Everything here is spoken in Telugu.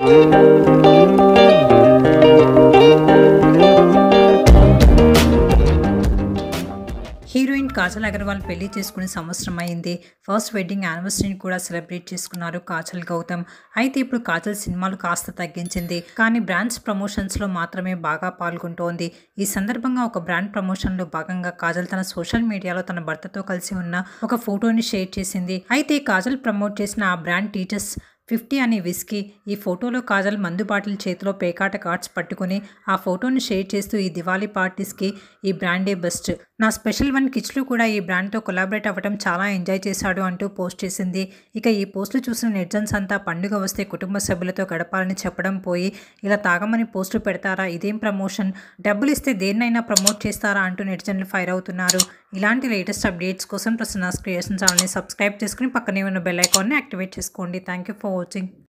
హీరోయిన్ కాజల్ అగర్వాల్ పెళ్లి చేసుకుని సంవత్సరం అయింది ఫస్ట్ వెడ్డింగ్ యానివర్సరీని కూడా సెలబ్రేట్ చేసుకున్నారు కాజల్ గౌతమ్ అయితే ఇప్పుడు కాజల్ సినిమాలు కాస్త తగ్గించింది కానీ బ్రాండ్స్ ప్రమోషన్స్లో మాత్రమే బాగా పాల్గొంటోంది ఈ సందర్భంగా ఒక బ్రాండ్ ప్రమోషన్లో భాగంగా కాజల్ తన సోషల్ మీడియాలో తన భర్తతో కలిసి ఉన్న ఒక ఫోటోని షేర్ చేసింది అయితే కాజల్ ప్రమోట్ చేసిన ఆ బ్రాండ్ టీచర్స్ ఫిఫ్టీ అనే విస్కీ ఈ ఫోటోలో కాజల్ మందు బాటిల్ చేతిలో పేకాట కార్డ్స్ పట్టుకుని ఆ ఫోటోని షేర్ చేస్తూ ఈ దివాళీ పార్టీస్కి ఈ బ్రాండే బెస్ట్ నా స్పెషల్ వన్ కిచ్లు కూడా ఈ బ్రాండ్తో కొలాబరేట్ అవ్వడం చాలా ఎంజాయ్ చేశాడు అంటూ పోస్ట్ చేసింది ఇక ఈ పోస్టులు చూసిన నెట్జన్స్ అంతా పండుగ వస్తే కుటుంబ సభ్యులతో గడపాలని చెప్పడం పోయి ఇలా తాగమని పోస్టులు పెడతారా ఇదేం ప్రమోషన్ డబ్బులు ఇస్తే దేన్నైనా ప్రమోట్ చేస్తారా అంటూ నెటిజన్లు ఫైర్ అవుతున్నారు ఇలాంటి లేటెస్ట్ అప్డేట్స్ కోసం ప్రసన్నాస్ క్రియేషన్ ఛానల్ని సబ్స్క్రైబ్ చేసుకుని పక్కనే ఉన్న బెల్ ఐకాన్ని యాక్టివేట్ చేసుకోండి థ్యాంక్ యూ ఫర్ వాచింగ్